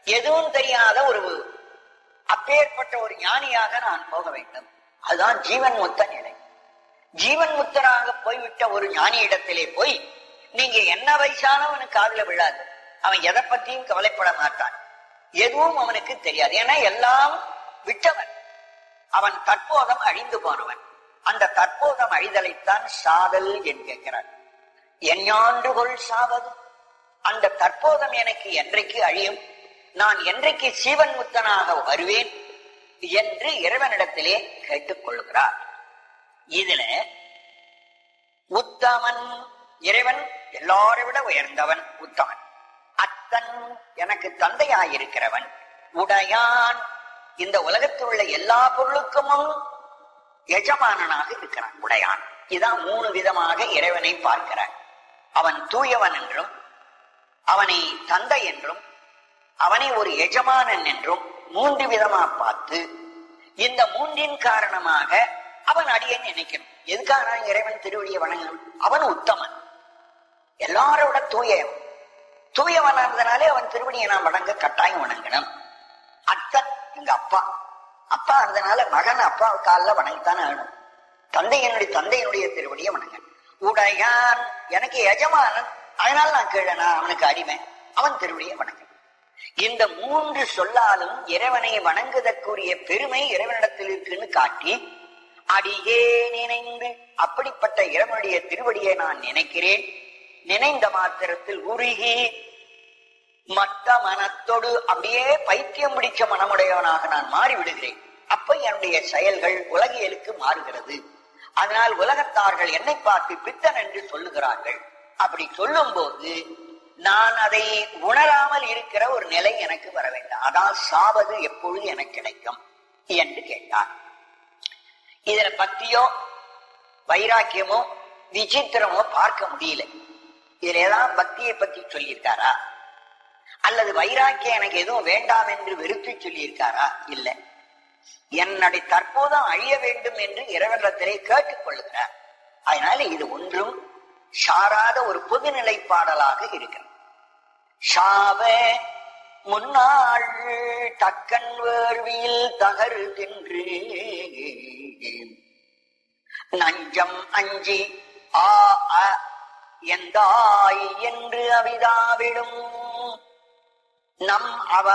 எதுவும் தெரியாத ஒரு அப்பேற்பட்ட ஒரு ஞானியாக நான் போக வேண்டும் அதுதான் ஜீவன் முத்த நிலை ஜீவன் முத்தராக போய்விட்ட ஒரு ஞானி இடத்திலே போய் நீங்க என்ன வயசானவனுக்கு காதுல விழாது அவன் எதை பத்தியும் கவலைப்பட மாட்டான் எதுவும் அவனுக்கு தெரியாது ஏன்னா எல்லாம் விட்டவன் அவன் தற்போதம் அழிந்து போனவன் அந்த தற்போதம் அழிதலைத்தான் சாதல் என்கிறார் எஞ்ஞாண்டுகொள் சாவது அந்த தற்போதம் எனக்கு என்றைக்கு அழியும் நான் என்றைக்கு சீவன் முத்தனாக வருவேன் என்று இறைவனிடத்திலே கேட்டுக் கொள்கிறார் இதுல உத்தமன் இறைவன் எல்லாரை விட உயர்ந்தவன் உத்தமன் அத்தன் எனக்கு தந்தையாயிருக்கிறவன் உடையான் இந்த உலகத்தில் உள்ள எல்லா பொருளுக்கும் எஜமானனாக இருக்கிறான் உடையான் இதான் மூணு விதமாக இறைவனை பார்க்கிறான் அவன் தூயவன் என்றும் அவனை தந்தை என்றும் அவனை ஒரு எஜமானன் என்றும் மூன்று விதமா பார்த்து இந்த மூன்றின் காரணமாக அவன் அடியை நினைக்கணும் எதுக்காக நான் இறைவன் திருவடியை வணங்கணும் அவன் உத்தமன் எல்லாரோட தூயவன் தூயவனா இருந்தனாலே அவன் திருவடியை நான் வணங்க கட்டாயம் வணங்கணும் அத்தன் எங்க அப்பா அப்பா இருந்தனால மகன் அப்பா காலில் வணங்கித்தானே ஆகணும் தந்தை என்னுடைய தந்தையினுடைய திருவடியை வணங்க உடையான் எனக்கு எஜமானன் அதனால நான் கீழே நான் அவனுக்கு அடிமை அவன் திருவடியை வணங்க இந்த மூன்று சொல்லாலும் இறைவனை வணங்குதற்குரிய பெருமை இறைவனிடத்தில் இருக்குன்னு காட்டி அடியே நினைந்து அப்படிப்பட்ட இறைவனுடைய திருவடியை நான் நினைக்கிறேன் நினைந்த மாத்திரத்தில் உருகி மற்ற மனத்தோடு அப்படியே பைத்தியம் பிடிச்ச மனமுடையவனாக நான் மாறி விடுகிறேன் அப்ப என்னுடைய செயல்கள் உலகியலுக்கு மாறுகிறது அதனால் உலகத்தார்கள் என்னை பார்த்து பித்தன் என்று சொல்லுகிறார்கள் அப்படி சொல்லும் போது நான் அதை உணராமல் இருக்கிற ஒரு நிலை எனக்கு வர வேண்டும் அதான் சாவது எப்பொழுது எனக்கு கிடைக்கும் என்று கேட்டார் இதுல பக்தியோ வைராக்கியமோ விசித்திரமோ பார்க்க முடியல இதுல ஏதாவது பக்தியை பத்தி சொல்லியிருக்காரா அல்லது வைராக்கியம் எனக்கு எதுவும் வேண்டாம் என்று வெறுத்து சொல்லியிருக்காரா இல்ல என்னுடைய தற்போதும் அழிய வேண்டும் என்று இறைவனத்திலே கேட்டுக் கொள்ளுகிறார் அதனால இது ஒன்றும் சாராத ஒரு பொதுநிலை பாடலாக இருக்கிறது சாவ முன்னாள் தக்கன் வேர்வியில் தகருகின்று நஞ்சம் அஞ்சி ஆ அ எந்தாய் என்று அவிதாவிடும் நம் அவ